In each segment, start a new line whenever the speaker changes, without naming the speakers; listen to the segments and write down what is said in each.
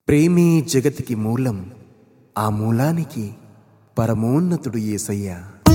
ప్రేమే జగతికి మూలం ఆ మూలానికి పరమోన్నతుడు యేసయ్య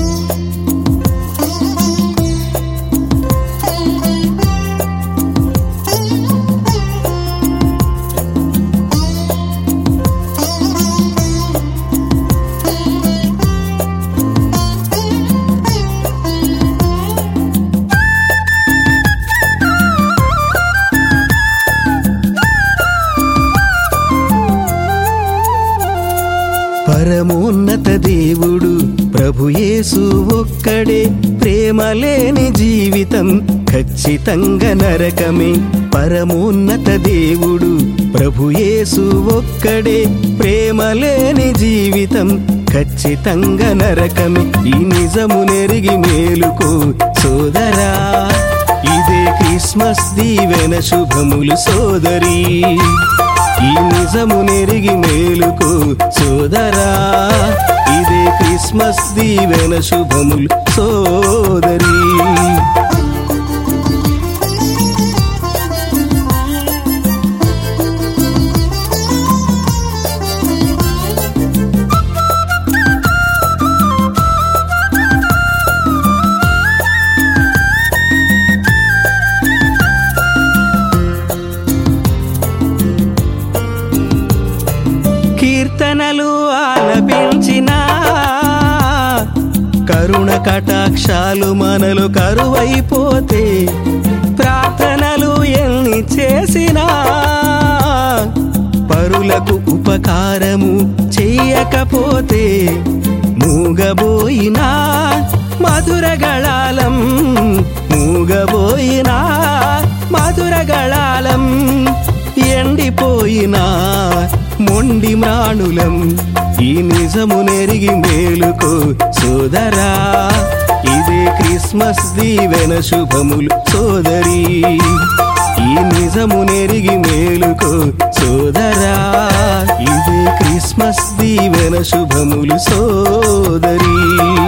పరమోన్నత దేవుడు ప్రభుయేసు ఒక్కడే ప్రేమ లేని జీవితం ఖచ్చితంగా నరకమే పరమోన్నత దేవుడు ప్రభుయేసు ఒక్కడే ప్రేమ లేని జీవితం ఖచ్చితంగా నరకమే ఈ నిజము నెరిగి మేలుకో సోదరా ఇదే క్రిస్మస్ దీవెన శుభములు సోదరి ఈ నిజము నెరిగి మేలుకు సోదరా ఇదే క్రిస్మస్ దీవెన శుభములు సోదరి కీర్తనలు ఆలపించిన కరుణ కటాక్షాలు మనలు కరువైపోతే ప్రార్థనలు ఎన్ని చేసినా పరులకు ఉపకారము చెయ్యకపోతే మూగబోయినా మధురగళాలం మూగబోయినా మధురగళాలం ఎండిపోయినా మొండి మ్రాణులం ఈ నిజము నెరిగి మేలుకో సోదరా ఇదే క్రిస్మస్ దీవెన శుభములు సోదరి ఈ నిజము నెరిగి మేలుకో సోదరా ఇదే క్రిస్మస్ దీవెన శుభములు సోదరి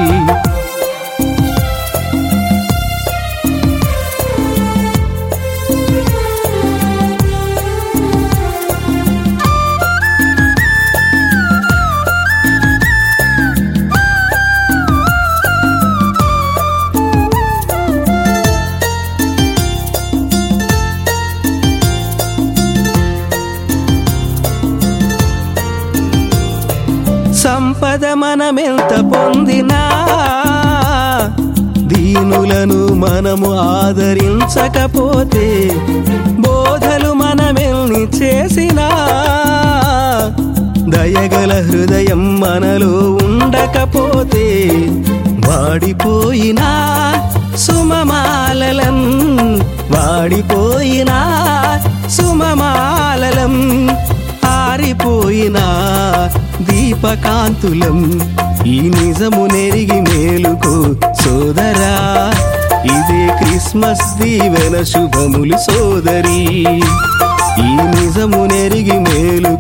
సంపద మనమెంత పొందినా దీనులను మనము ఆదరించకపోతే బోధలు మనమెల్ని చేసినా దయగల హృదయం మనలో ఉండకపోతే వాడిపోయినా సుమమాలలం వాడిపోయినా సుమమాలలం ఆరిపోయినా దీపకాంతులం ఈ నిజము నెరిగి మేలుకో సోదరా ఇదే క్రిస్మస్ దీవెన శుభములు సోదరి ఈ నిజము నెరిగి మేలుకో